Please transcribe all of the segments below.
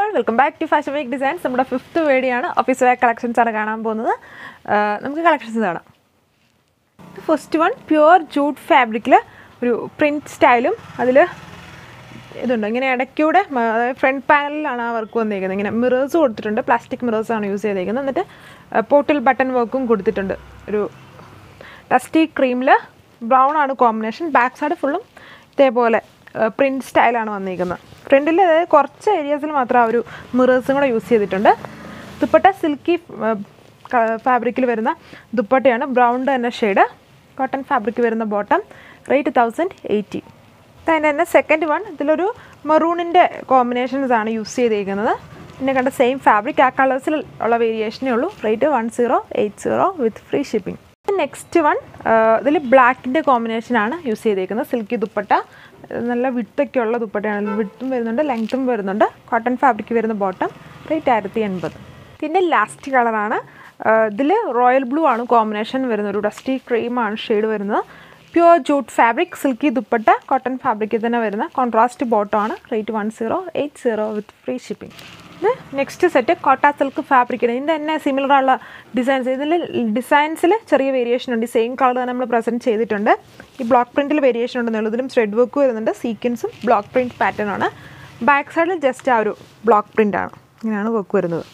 all welcome back to fashion week designs നമ്മുടെ fifth വേടിയാണ് office wear collections ആണ് കാണാൻ പോകുന്നത് ആ, നമുക്ക് കളക്ഷൻസ് കാണാം ഫസ്റ്റ് വൺ പ്യുവർ ജൂട്ട് ഫാബ്രിക്കിൽ ഒരു പ്രിൻറ്റ് സ്റ്റൈലും അതിൽ ഇതുണ്ട് ഇങ്ങനെ ഇടയ്ക്കൂടെ മ- അതായത് ഫ്രണ്ട് പാനലിലാണ് ആ വർക്ക് വന്നിരിക്കുന്നത് ഇങ്ങനെ മിറേഴ്സ് കൊടുത്തിട്ടുണ്ട് പ്ലാസ്റ്റിക് മിറേഴ്സാണ് യൂസ് ചെയ്തേക്കുന്നത് എന്നിട്ട് പോർട്ടിൽ ബട്ടൺ വർക്കും കൊടുത്തിട്ടുണ്ട് ഒരു ഡസ്റ്റി ക്രീമിൽ ബ്രൗൺ ആണ് കോമ്പിനേഷൻ ബാക്ക് സൈഡ് ഫുള്ളും ഇതേപോലെ പ്രിൻറ്റ് സ്റ്റൈലാണ് വന്നിരിക്കുന്നത് ഫ്രണ്ടിൽ അതായത് കുറച്ച് ഏരിയാസിൽ മാത്രം ആ ഒരു മിറേഴ്സും കൂടെ യൂസ് ചെയ്തിട്ടുണ്ട് ദുപ്പട്ട സിൽക്കി ഫാബ്രിക്കിൽ വരുന്ന ദുപ്പട്ടയാണ് ബ്രൗൺ തന്നെ ഷെയ്ഡ് കോട്ടൺ ഫാബ്രിക് വരുന്ന ബോട്ടം റേറ്റ് തൗസൻഡ് എയ്റ്റി അതിൻ്റെ തന്നെ സെക്കൻഡ് വൺ ഇതിലൊരു മറൂണിൻ്റെ കോമ്പിനേഷൻസ് ആണ് യൂസ് ചെയ്തിരിക്കുന്നത് പിന്നെ കണ്ട സെയിം ഫാബ്രിക് ആ കളേഴ്സിൽ ഉള്ള വേരിയേഷനേ ഉള്ളൂ rate one zero eight zero with free shipping next one ഇതിൽ ബ്ലാക്കിൻ്റെ കോമ്പിനേഷനാണ് യൂസ് ചെയ്തേക്കുന്നത് സിൽക്കി ദുപ്പട്ട ഇത് നല്ല വിട്ടൊക്കെ ഉള്ള ദുപ്പട്ടയാണ് വിട്ടും വരുന്നുണ്ട് ലെങ്ത്തും വരുന്നുണ്ട് കോട്ടൺ ഫാബ്രിക് വരുന്ന ബോട്ടം റേറ്റ് ആയിരത്തി എൺപത് പിന്നെ ലാസ്റ്റ് കളറാണ് ഇതിൽ റോയൽ ബ്ലൂ ആണ് കോമ്പിനേഷൻ വരുന്നത് ഒരു ഡസ്റ്റി ക്രീമാണ് ഷെയ്ഡ് വരുന്നത് pure jute fabric silky dupatta cotton ഫാബ്രിക്കിൽ തന്നെ വരുന്ന കോൺട്രാസ്റ്റ് ബോട്ടമാണ് rate one zero eight zero with free shipping ഇത് നെക്സ്റ്റ് സെറ്റ് കോട്ട സിൽക്ക് ഫാബ്രിക്കാണ് ഇതിൻ്റെ തന്നെ സിമിലർ ഉള്ള ഡിസൈൻസ് ഇതിൽ ഡിസൈൻസിൽ ചെറിയ വേരിയേഷൻ ഉണ്ട് സെയിം കളർ തന്നെ നമ്മൾ പ്രസൻറ്റ് ചെയ്തിട്ടുണ്ട് ഈ ബ്ലോക്ക് പ്രിൻറ്റിൽ വേരിയേഷൻ ഉണ്ടെന്നുള്ളൂ ഇതിലും ത്രെഡ് വർക്ക് വരുന്നുണ്ട് സീക്വൻസും ബ്ലോക്ക് പ്രിൻറ്റ് പാറ്റേൺ ആണ് ബാക്ക് സൈഡിൽ ജസ്റ്റ് ആ ഒരു ബ്ലോക്ക് പ്രിൻ്റ് ആണ് ഇങ്ങനെയാണ് വർക്ക് വരുന്നത്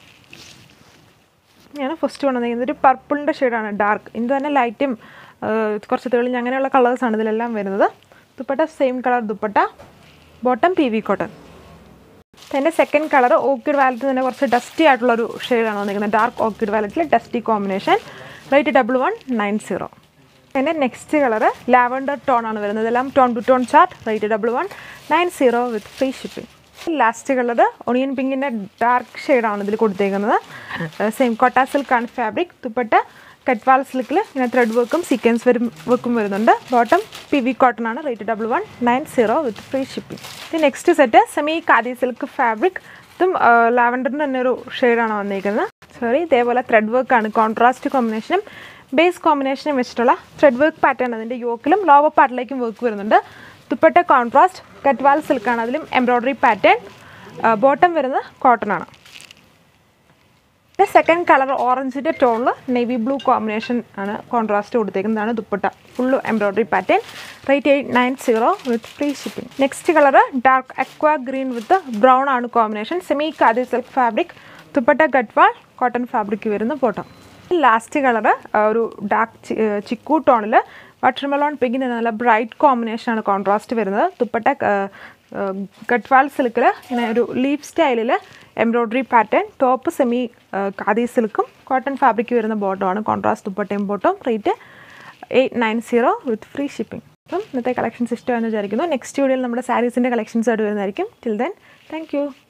ഞാൻ ഫസ്റ്റ് കൊണ്ടുവന്നിരിക്കുന്നത് ഒരു പർപ്പിളിൻ്റെ ഷെയ്ഡാണ് ഡാർക്ക് ഇത് തന്നെ ലൈറ്റും കുറച്ച് തെളിഞ്ഞ് അങ്ങനെയുള്ള കളേഴ്സാണ് ഇതിലെല്ലാം വരുന്നത് dupatta same colour dupatta bottom P V cotton അതിൻ്റെ സെക്കൻഡ് കളർ ഓക്കിഡ് വാലറ്റിൽ തന്നെ കുറച്ച് ഡസ്റ്റി ആയിട്ടുള്ളൊരു ഷെയ്ഡാണ് വന്നിരിക്കുന്നത് ഡാർക്ക് ഓക്കിഡ് വാലറ്റിൽ dusty combination rate double one nine zero അതിൻ്റെ നെക്സ്റ്റ് കളർ ലാവൻഡർ ടോൺ ആണ് വരുന്നത് ഇതെല്ലാം tone to tone chart rate double one nine zero with free shipping last colour onion പിങ്കിൻ്റെ ഡാർക്ക് ഷെയ്ഡാണ് ഇതിൽ കൊടുത്തേക്കുന്നത് സെയിം കൊട്ട സിൽക്കാണ് ഫാബ്രിക് ദുപ്പട്ട കറ്റ്വാൾ സിൽക്കിൽ ഇങ്ങനെ ത്രെഡ് വർക്കും സീക്വൻസ് വരും വർക്കും വരുന്നുണ്ട് ബോട്ടം പി വി കോട്ടൺ ആണ് rate double one nine zero with free shipping ഇത് next set semi khadi silk fabric ഇതും ലാവൻഡറിൻ്റെ തന്നെ ഒരു ഷെയ്ഡാണ് വന്നിരിക്കുന്നത് സോറി ഇതേപോലെ ത്രെഡ് വർക്കാണ് കോൺട്രാസ്റ്റ് കോമ്പിനേഷനും ബേസ് കോമ്പിനേഷനും വെച്ചിട്ടുള്ള ത്രെഡ് വർക്ക് പാറ്റേൺ അതിൻ്റെ യോക്കിലും ലോവർ പാർട്ടിലേക്കും വർക്ക് വരുന്നുണ്ട് ദുപ്പട്ട കോൺട്രാസ്റ്റ് കറ്റ്വാൾ സിൽക്കാണ് അതിലും എംബ്രോയ്ഡറി പാറ്റേൺ ബോട്ടം വരുന്നത് കോട്ടൺ ആണ് പിന്നെ സെക്കൻഡ് കളർ ഓറഞ്ചിൻ്റെ ടോണിൽ നേവി ബ്ലൂ കോമ്പിനേഷൻ ആണ് കോൺട്രാസ്റ്റ് കൊടുത്തേക്കുന്നതാണ് dupatta full embroidery pattern rate eight nine zero with free shipping next colour dark aqua green with brown ആണ് combination semi khadi silk fabric dupatta ഗട്ട്വാൾ cotton fabric വരുന്ന ബോട്ടം ലാസ്റ്റ് കളർ ഒരു dark chikoo ടോണിൽ watermelon പിങ്കിൻ്റെ നല്ല bright കോമ്പിനേഷനാണ് contrast വരുന്നത് ദുപ്പട്ട ഗട്ട്വാൾ സിൽക്കിൽ ഇങ്ങനെ ഒരു ലീഫ് സ്റ്റൈലിൽ embroidery pattern top semi khadi സിൽക്കും കോട്ടൺ ഫാബ്രിക് വരുന്ന ബോട്ടമാണ് കോൺട്രാസ്റ്റ് ദുപ്പട്ടയും bottom rate eight nine zero with free shipping അപ്പം ഇന്നത്തെ കളക്ഷൻസ് ഇഷ്ടമാണെന്ന് വിചാരിക്കുന്നു നെക്സ്റ്റ് വീഡിയോയിൽ നമ്മുടെ സാരീസിൻ്റെ കളക്ഷൻസ് ആയിട്ട് വരുന്നതായിരിക്കും ടിൽ ദെൻ താങ്ക് യു